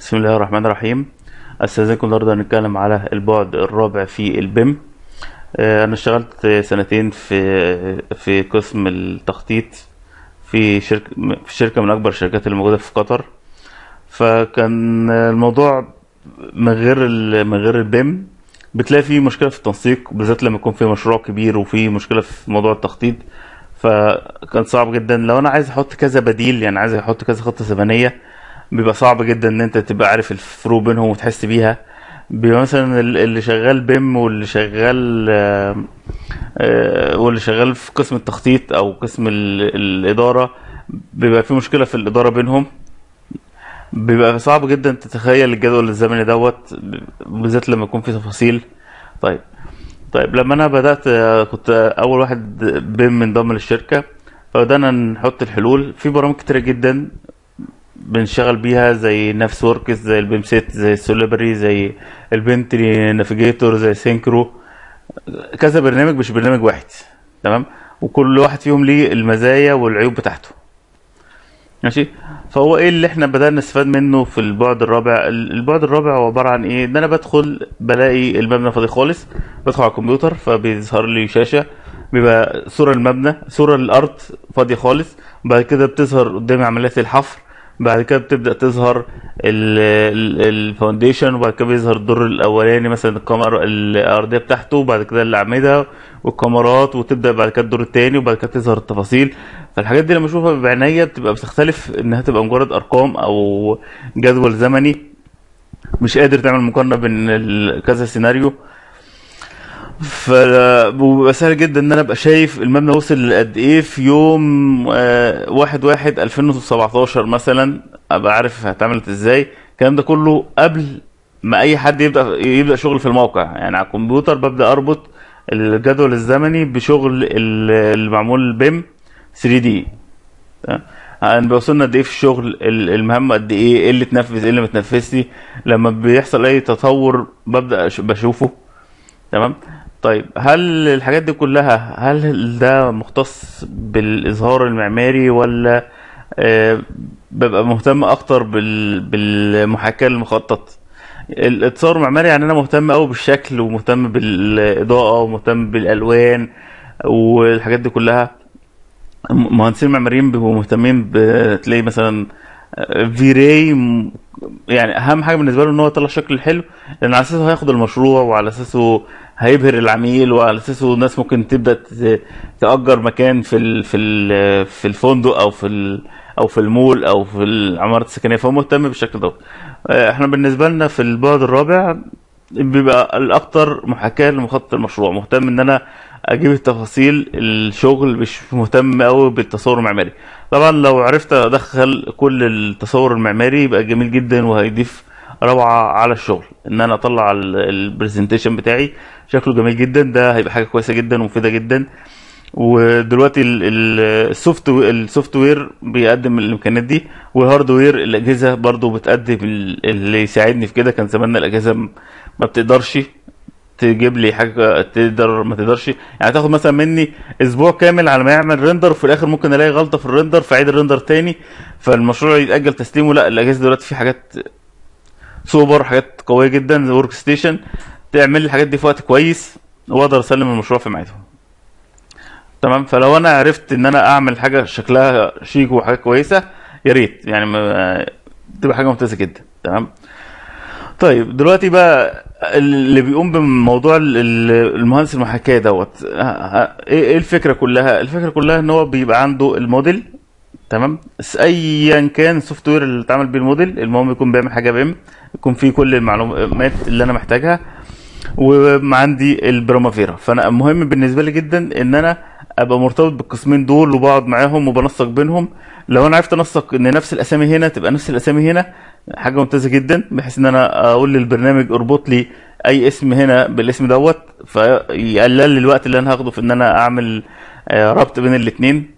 بسم الله الرحمن الرحيم استاذنكم النهارده هنتكلم على البعد الرابع في البيم آه، انا اشتغلت سنتين في في قسم التخطيط في شركه في شركه من اكبر الشركات اللي موجوده في قطر فكان الموضوع من غير ال- من غير البيم بتلاقي فيه مشكله في التنسيق بالذات لما يكون في مشروع كبير وفي مشكله في موضوع التخطيط فكان صعب جدا لو انا عايز احط كذا بديل يعني عايز احط كذا خطه زمنيه بيبقى صعب جدا ان انت تبقى عارف الفروق بينهم وتحس بيها بيبقى مثلا ال- اللي شغال بيم واللي شغال آه، آه، واللي شغال في قسم التخطيط او قسم ال- الاداره بيبقى في مشكله في الاداره بينهم بيبقى صعب جدا تتخيل الجدول الزمني دوت بالذات لما يكون في تفاصيل طيب طيب لما انا بدات آه، كنت اول واحد بيم منضم للشركه فبدانا نحط الحلول في برامج كتيره جدا بنشتغل بيها زي نفس وركس زي البيم سيت زي السوليبري زي البنتري نافيجيتور زي سينكرو كذا برنامج مش برنامج واحد تمام وكل واحد فيهم ليه المزايا والعيوب بتاعته ماشي فهو ايه اللي احنا بدأنا نستفاد منه في البعد الرابع ال- البعد الرابع هو عبارة عن ايه ان انا بدخل بلاقي المبنى فاضي خالص بدخل على الكمبيوتر فبيظهر لي شاشة بيبقى صورة المبنى صورة الارض فاضية خالص بعد كده بتظهر قدامي عمليات الحفر بعد كده بتبدأ تظهر الفاونديشن وبعد كده بيظهر الدور الاولاني مثلا الكاميرا الارضيه بتاعته وبعد كده الاعمده والكاميرات وتبدا بعد كده الدور التاني وبعد كده تظهر التفاصيل فالحاجات دي لما اشوفها بعينيا بتبقى بتختلف انها تبقى مجرد ارقام او جدول زمني مش قادر تعمل مقارنه بين ال- كذا سيناريو فبيبقى سهل جدا ان انا ابقى شايف المبنى وصل لقد ايه في يوم آه، واحد واحد 2017 مثلا ابقى عارف اتعملت ازاي الكلام ده كله قبل ما اي حد يبدا يبدا شغل في الموقع يعني على الكمبيوتر ببدا اربط الجدول الزمني بشغل ال- المعمول بيم 3 دي انا بوصلنا قد ايه في الشغل ال- المهام قد ايه ايه اللي اتنفذ ايه اللي ما اتنفذش لما بيحصل اي تطور ببدا أش- بشوفه تمام طيب هل الحاجات دي كلها هل ده مختص بالاظهار المعماري ولا آه، ببقى مهتم اكتر بال- بالمحاكاه المخطط التصور المعماري يعني انا مهتم قوي بالشكل ومهتم بالاضاءه ومهتم بالالوان والحاجات دي كلها مهندسين معماريين بيبقوا مهتمين بتلاقي مثلا في راي م- يعني اهم حاجه بالنسبه له ان هو يطلع شكل حلو لان على اساسه هياخد المشروع وعلى اساسه هيبهر العميل وعلى اساسه الناس ممكن تبدا ت- تأجر مكان في ال في ال في الفندق او في ال او في المول او في العمارة السكنيه فهو مهتم بالشكل ده احنا بالنسبه لنا في البعد الرابع بيبقى الاكتر محاكاه لمخطط المشروع مهتم ان انا اجيب التفاصيل الشغل مش مهتم قوي بالتصور المعماري طبعا لو عرفت ادخل كل التصور المعماري يبقى جميل جدا وهيضيف روعه على الشغل ان انا اطلع البرزنتيشن بتاعي شكله جميل جدا ده هيبقى حاجه كويسه جدا ومفيده جدا ودلوقتي ال- ال- السوفت و- السوفت وير بيقدم الامكانيات دي والهاردوير الاجهزه برضو بتقدم ال- اللي يساعدني في كده كان زمان الاجهزه م- ما بتقدرش تجيب لي حاجه تقدر ما تقدرش يعني تاخد مثلا مني اسبوع كامل على ما يعمل ريندر وفي الاخر ممكن الاقي غلطه في الريندر فاعيد الريندر تاني فالمشروع يتاجل تسليمه لا الاجهزه دلوقتي في حاجات سوبر حاجات قويه جدا ورك ستيشن تعمل لي الحاجات دي في وقت كويس واقدر اسلم المشروع في ميعاده تمام فلو انا عرفت ان انا اعمل حاجه شكلها شيك وحاجه كويسه يا ريت يعني ما تبقى حاجه ممتازه جدا تمام طيب دلوقتي بقى اللي بيقوم بموضوع ال- ال- المهندس المحاكاه دوت ه- ه- ايه إيه الفكره كلها الفكره كلها ان هو بيبقى عنده الموديل تمام بس ايا كان السوفت وير اللي اتعمل بيه الموديل المهم يكون بيعمل حاجه بيم يكون فيه كل المعلومات اللي انا محتاجها وعندي البرامافيرا فانا مهم بالنسبه لي جدا ان انا ابقى مرتبط بالقسمين دول وبقعد معاهم وبنسق بينهم لو انا عرفت انسق ان نفس الاسامي هنا تبقى نفس الاسامي هنا حاجه ممتازه جدا بحيث ان انا اقول للبرنامج اربط لي اي اسم هنا بالاسم دوت فيقلل لي الوقت اللي انا هاخده في ان انا اعمل آه، ربط بين الاثنين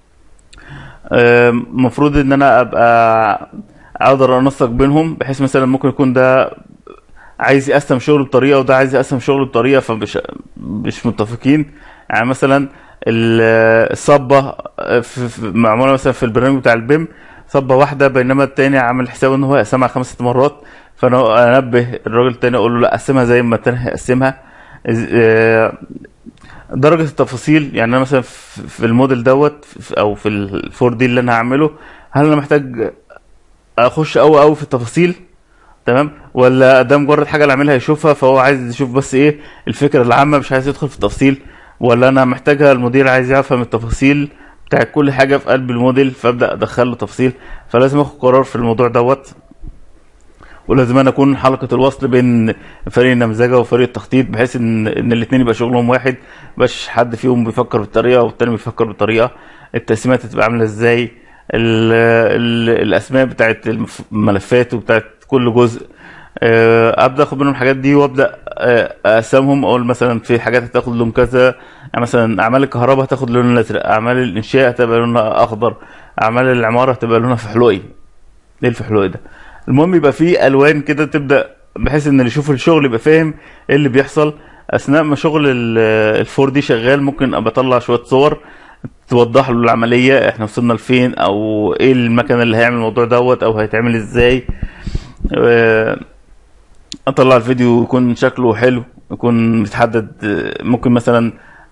المفروض ان انا ابقى اقدر انسق بينهم بحيث مثلا ممكن يكون ده عايز يقسم شغل بطريقه وده عايز يقسم شغل بطريقه فمش مش متفقين يعني مثلا ال- الصبه في في- معموله مثلا في البرنامج بتاع البيم صبة واحدة بينما التاني عامل حسابه ان هو يقسمها خمس ست مرات فانا انبه الراجل التاني اقول له لا قسمها زي ما التاني هيقسمها إز- آه، درجة التفاصيل يعني انا مثلا في في الموديل دوت في- او في الفور دي اللي انا هعمله هل انا محتاج اخش قوي قوي في التفاصيل تمام ولا ده مجرد حاجه اللي عاملها يشوفها فهو عايز يشوف بس ايه الفكره العامه مش عايز يدخل في التفصيل ولا انا محتاجها المدير عايز يفهم التفاصيل بتاعت كل حاجه في قلب الموديل فابدا ادخل له تفصيل فلازم اخد قرار في الموضوع دوت ولازم انا اكون حلقه الوصل بين فريق النمذجه وفريق التخطيط بحيث ان ان الاثنين يبقى شغلهم واحد مش حد فيهم بيفكر بالطريقه والتاني بيفكر بالطريقه التقسيمات هتبقى عامله ازاي ال ال الاسماء بتاعت المف- الملفات وبتاعت كل جزء آه، ابدا اخد منهم الحاجات دي وابدا آه، اقسمهم اقول مثلا في حاجات هتاخد لون كذا يعني مثلا اعمال الكهرباء هتاخد لون ازرق اعمال الانشاء هتبقى لونها اخضر اعمال العماره هتبقى لونها فحلوقي ايه الفحلوقي ده المهم يبقى فيه الوان كده تبدا بحيث ان اللي يشوف الشغل يبقى فاهم ايه اللي بيحصل اثناء ما شغل الفور دي شغال ممكن ابقى اطلع شويه صور توضح له العمليه احنا وصلنا لفين او ايه المكان اللي هيعمل الموضوع دوت او هيتعمل ازاي آه، اطلع الفيديو يكون شكله حلو يكون متحدد آه، ممكن مثلا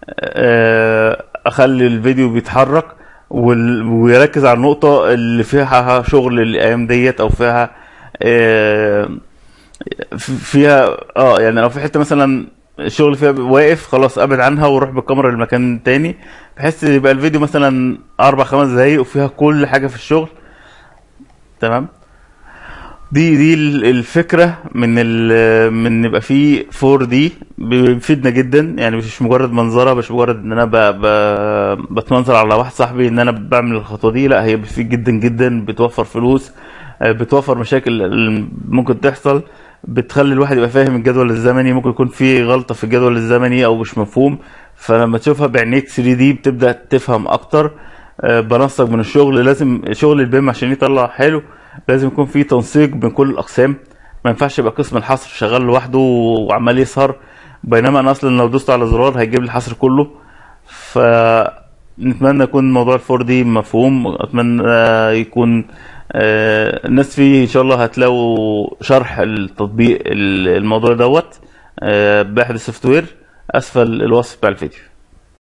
آه، اخلي الفيديو بيتحرك وال- ويركز على النقطة اللي فيها شغل الايام ديت او فيها آه، فيها اه يعني لو في حتة مثلا الشغل فيها واقف خلاص ابعد عنها واروح بالكاميرا لمكان تاني بحيث يبقى الفيديو مثلا اربع خمس دقايق وفيها كل حاجة في الشغل تمام دي دي ال- الفكره من ال من إن يبقى في 4 دي بيفيدنا جدا يعني مش مجرد منظره مش مجرد ان انا ب ب بتمنظر على واحد صاحبي ان انا بعمل الخطوه دي لا هي بتفيد جدا جدا بتوفر فلوس آه، بتوفر مشاكل ال- ممكن تحصل بتخلي الواحد يبقى فاهم الجدول الزمني ممكن يكون في غلطه في الجدول الزمني او مش مفهوم فلما تشوفها بعينيك 3 دي بتبدا تفهم اكتر آه، بنسق من الشغل لازم شغل البيم عشان يطلع حلو لازم يكون في تنسيق بين كل الاقسام ما ينفعش يبقى قسم الحصر شغال لوحده وعمال يسهر بينما انا اصلا لو دوست على زرار هيجيب لي الحصر كله فنتمنى يكون موضوع الفور دي مفهوم اتمنى يكون آه، الناس فيه ان شاء الله هتلاقوا شرح التطبيق الموضوع دوت آه، باحد السوفت وير اسفل الوصف بتاع الفيديو